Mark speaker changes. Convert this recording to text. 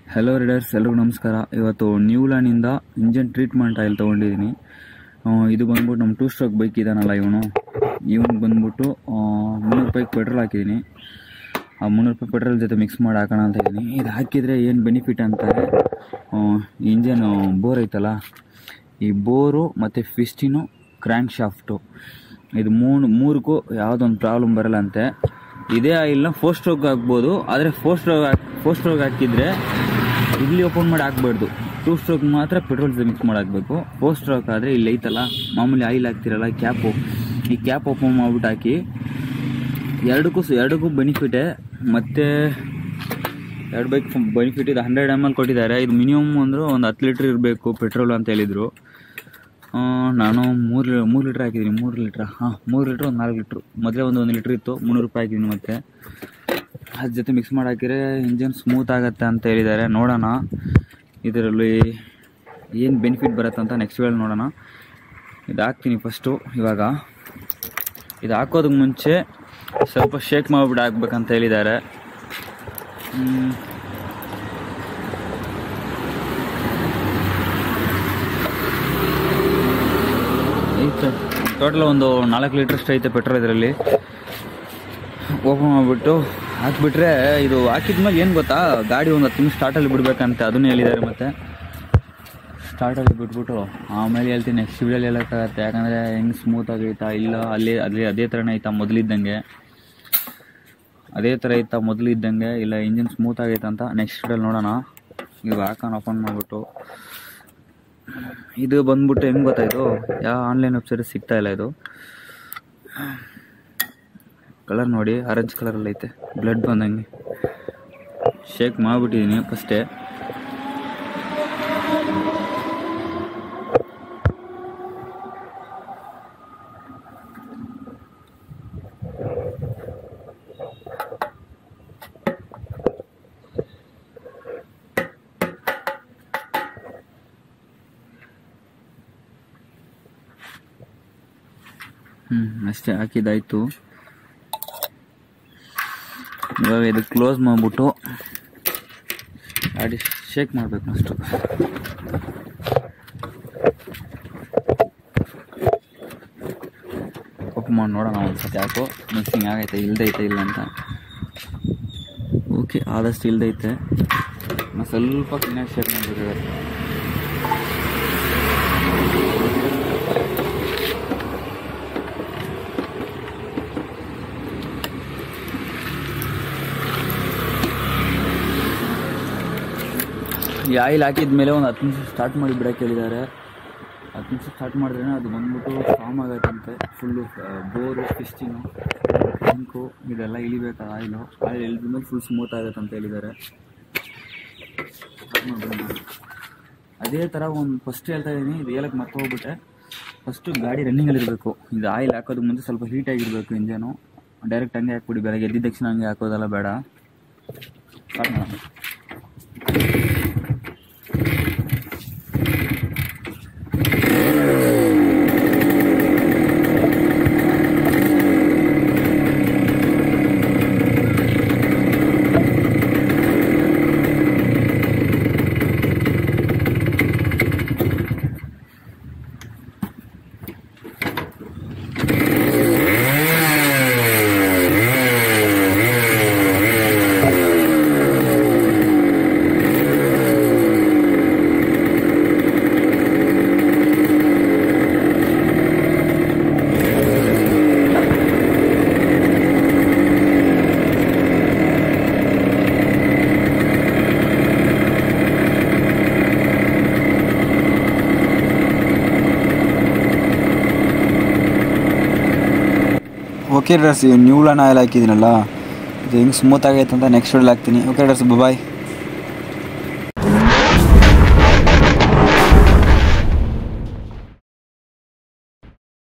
Speaker 1: Hello readers ಎಲ್ರಿಗೂ ನಮಸ್ಕಾರ ಇವತ್ತು ನ್ಯೂಲ್ಯಾಂಡಿಂದ ಇಂಜನ್ ಟ್ರೀಟ್ಮೆಂಟ್ ಆಯಿಲ್ ತೊಗೊಂಡಿದ್ದೀನಿ ಇದು ಬಂದ್ಬಿಟ್ಟು ನಮ್ಮ ಟೂ ಸ್ಟ್ರೋಕ್ ಬೈಕ್ ಇದಾನಲ್ಲ ಇವನು ಇವನಿಗೆ ಬಂದ್ಬಿಟ್ಟು ಮುನ್ನೂರು ರೂಪಾಯಿಗೆ ಪೆಟ್ರೋಲ್ ಹಾಕಿದ್ದೀನಿ ಆ ಮುನ್ನೂರು ರೂಪಾಯಿ ಪೆಟ್ರೋಲ್ ಜೊತೆ ಮಿಕ್ಸ್ ಮಾಡಿ ಹಾಕೋಣ ಅಂತ ಇದ್ದೀನಿ ಇದು ಹಾಕಿದರೆ ಏನು ಬೆನಿಫಿಟ್ ಅಂತಾರೆ ಇಂಜನ್ ಬೋರ್ ಐತಲ್ಲ ಈ ಬೋರು ಮತ್ತು ಫಿಸ್ಟಿನು ಕ್ರ್ಯಾಂಕ್ ಶಾಫ್ಟು ಇದು ಮೂರು ಮೂರಕ್ಕೂ ಯಾವುದೊಂದು ಪ್ರಾಬ್ಲಮ್ ಬರಲ್ಲ ಅಂತೆ ಇದೇ ಆಯಿಲ್ನ ಫೋರ್ ಸ್ಟ್ರೋಕ್ ಹಾಕ್ಬೋದು ಆದರೆ ಫೋರ್ ಸ್ಟ್ರೋಕ್ ಹಾಕಿ ಫೋರ್ ಸ್ಟ್ರೋಕ್ ಹಾಕಿದರೆ ಇಲ್ಲಿ ಓಪನ್ ಮಾಡಿ ಹಾಕ್ಬಾರ್ದು ಟೂ ಸ್ಟ್ರೋಕ್ ಮಾತ್ರ ಪೆಟ್ರೋಲ್ ಜೊತೆ ಮಿಕ್ಸ್ ಮಾಡಿ ಹಾಕಬೇಕು ಫೋರ್ ಸ್ಟ್ರೋಕ್ ಆದರೆ ಇಲ್ಲಿ ಐತಲ್ಲ ಮಾಮೂಲಿ ಆಯಿಲ್ ಹಾಕ್ತಿರಲ್ಲ ಕ್ಯಾಪು ಈ ಕ್ಯಾಪ್ ಓಪನ್ ಮಾಡ್ಬಿಟ್ಟು ಹಾಕಿ ಎರಡಕ್ಕೂ ಸ- ಎರಡಕ್ಕೂ ಬೆನಿಫಿಟೇ ಮತ್ತು ಎರಡು ಬೈಕ್ ಬೆನಿಫಿಟ್ ಇದು ಹಂಡ್ರೆಡ್ ಎಮ್ ಎಲ್ ಕೊಟ್ಟಿದ್ದಾರೆ ಇದು ಮಿನಿಮಮ್ ಅಂದರೂ ಒಂದು ಹತ್ತು ಲೀಟ್ರ್ ಇರಬೇಕು ಪೆಟ್ರೋಲ್ ಅಂತ ಹೇಳಿದರು ನಾನು ಮೂರು ಮೂರು ಲೀಟ್ರ್ ಹಾಕಿದ್ದೀನಿ ಮೂರು ಲೀಟ್ರ್ ಹಾಂ ಮೂರು ಲೀಟ್ರ್ ಒಂದು ನಾಲ್ಕು ಲೀಟ್ರು ಮೊದಲೇ ಒಂದು ಒಂದು ಲೀಟ್ರ್ ಇತ್ತು ಮುನ್ನೂರು ರೂಪಾಯಿ ಹಾಕಿದ್ದೀನಿ ಮತ್ತೆ ಅದ್ರ ಜೊತೆ ಮಿಕ್ಸ್ ಮಾಡಿ ಹಾಕಿದ್ರೆ ಇಂಜನ್ ಸ್ಮೂತ್ ಆಗುತ್ತೆ ಅಂತ ಹೇಳಿದ್ದಾರೆ ನೋಡೋಣ ಇದರಲ್ಲಿ ಏನು ಬೆನಿಫಿಟ್ ಬರುತ್ತೆ ಅಂತ ನೆಕ್ಸ್ಟ್ ವೇಳೆ ನೋಡೋಣ ಇದು ಹಾಕ್ತೀನಿ ಫಸ್ಟು ಇವಾಗ ಇದು ಹಾಕೋದಕ್ಕೆ ಮುಂಚೆ ಸ್ವಲ್ಪ ಶೇಕ್ ಮಾಡಿಬಿಟ್ಟು ಹಾಕ್ಬೇಕಂತ ಹೇಳಿದ್ದಾರೆ ಹ್ಮ್. ಐತೆ ಟೋಟಲ್ ಒಂದು ನಾಲ್ಕು ಲೀಟ್ರಷ್ಟು ಐತೆ ಪೆಟ್ರೋಲ್ ಇದರಲ್ಲಿ ಓಪನ್ ಮಾಡಿಬಿಟ್ಟು ಹಾಕ್ಬಿಟ್ರೆ ಇದು ಹಾಕಿದ್ಮೇಲೆ ಏನು ಗೊತ್ತಾ ಗಾಡಿ ಒಂದು ಹತ್ತು ನಿಮಿಷ ಸ್ಟಾರ್ಟಲ್ಲಿ ಬಿಡ್ಬೇಕಂತೆ ಅದನ್ನು ಹೇಳಿದ್ದಾರೆ ಮತ್ತೆ ಸ್ಟಾರ್ಟಲ್ಲಿ ಬಿಟ್ಬಿಟ್ಟು ಆಮೇಲೆ ಹೇಳ್ತೀನಿ ನೆಕ್ಸ್ಟ್ ವಿಡಿಯೋಲಿ ಹೇಳೋಕ್ಕಾಗತ್ತೆ ಯಾಕಂದರೆ ಹೆಂಗೆ ಸ್ಮೂತ್ ಆಗೈತಾ ಇಲ್ಲ ಅಲ್ಲಿ ಅಲ್ಲಿ ಅದೇ ಥರನೇ ಐತಾ ಮೊದಲಿದ್ದಂಗೆ ಅದೇ ಥರ ಐತಾ ಮೊದಲು ಇದ್ದಂಗೆ ಇಲ್ಲ ಇಂಜಿನ್ ಸ್ಮೂತ್ ಆಗೈತೆ ಅಂತ ನೆಕ್ಸ್ಟ್ ವಿಡಿಯೋಲಿ ನೋಡೋಣ ಈಗ ಹಾಕೋಣ ಓಪನ್ ಮಾಡಿಬಿಟ್ಟು ಇದು ಬಂದ್ಬಿಟ್ಟು ಹೆಂಗೆ ಗೊತ್ತಾಯಿತು ಯಾವ ಆನ್ಲೈನ್ ವೆಬ್ಸೈಟ್ ಸಿಗ್ತಾ ಇಲ್ಲ ಇದು ಕಲರ್ ನೋಡಿ ಆರೆಂಜ್ ಕಲರಲ್ಲಿ ಐತೆ ಬ್ಲಡ್ ಬಂದಂಗೆ ಶೇಕ್ ಮಾಡಿಬಿಟ್ಟಿದ್ದೀನಿ ಫಸ್ಟೇ ಹ್ಞೂ ಅಷ್ಟೇ ಹಾಕಿದ್ದಾಯ್ತು ಇವಾಗ ಇದು ಕ್ಲೋಸ್ ಮಾಡಿಬಿಟ್ಟು ಗಾಡಿ ಶೇಕ್ ಮಾಡಬೇಕು ಅಷ್ಟು ಓಪನ್ ಮಾಡಿ ನೋಡೋಣ ಒಂದ್ಸತಿ ಯಾಕೋ ಮಿಕ್ಸಿಂಗ್ ಆಗೈತೆ ಇಲ್ದೈತೆ ಇಲ್ಲ ಅಂತ ಓಕೆ ಆದಷ್ಟು ಇಲ್ದೈತೆ ನಾನು ಸ್ವಲ್ಪ ಕ್ಲೀನಾಗಿ ಶೇಕ್ ಮಾಡಬೇಕಾಗತ್ತೆ ಈ ಆಯಿಲ್ ಹಾಕಿದ ಮೇಲೆ ಒಂದು ಹತ್ತು ನಿಮಿಷ ಸ್ಟಾರ್ಟ್ ಮಾಡಿ ಬಿಡಕ್ಕೆ ಹೇಳಿದ್ದಾರೆ ಹತ್ತು ನಿಮಿಷ ಸ್ಟಾರ್ಟ್ ಮಾಡಿದ್ರೆ ಅದು ಬಂದ್ಬಿಟ್ಟು ಫಾರ್ಮ್ ಆಗತ್ತಂತೆ ಫುಲ್ಲು ಬೋರು ಫಿಸ್ಟಿಂಗು ಟ್ಯಾಂಕು ಇದೆಲ್ಲ ಇಳಿಬೇಕು ಆಯಿಲು ಆಯಿಲ್ ಇಳಿದ ಮೇಲೆ ಫುಲ್ ಸ್ಮೂತ್ ಆಗುತ್ತೆ ಅಂತ ಹೇಳಿದ್ದಾರೆ start ಮಾಡ್ಬಿಡೋಣ. ಅದೇ ಥರ ಒಂದು ಫಸ್ಟ್ ಹೇಳ್ತಾ ಇದ್ದೀನಿ ಇದು ಹೇಳಕ್ಕೆ ಮತ್ತೆ ಹೋಗ್ಬಿಟ್ಟೆ ಫಸ್ಟು ಗಾಡಿ ರನ್ನಿಂಗಲ್ಲಿ ಇರಬೇಕು ಇದು ಆಯಿಲ್ ಹಾಕೋದಕ್ಕೆ ಮುಂಚೆ ಸ್ವಲ್ಪ ಹೀಟ್ ಆಗಿರಬೇಕು ಇಂಜನು ಡೈರೆಕ್ಟ್ ಹಂಗೆ ಹಾಕ್ಬಿಡಿ ಬೆಳಗ್ಗೆ ಎದ್ದಿದ ತಕ್ಷಣ ಹಂಗೆ ಹಾಕೋದೆಲ್ಲ ಬೇಡ ಸ್ಟಾರ್ಟ್ ಮಾಡೋಣ ಓಕೆ ಡ್ರೆಸ್ ನ್ಯೂಲನ್ ಆಯಿಲ್ ಹಾಕಿದ್ದೀನಲ್ಲ ಇದು ಹೆಂಗೆ ಸ್ಮೂತ್ ಆಗೈತೆ ಅಂತ ನೆಕ್ಸ್ಟ್ ವಿಡಿಯೋ ಹಾಕ್ತೀನಿ ಓಕೆ ಡ್ರೆಸ್ ಬಾಯ್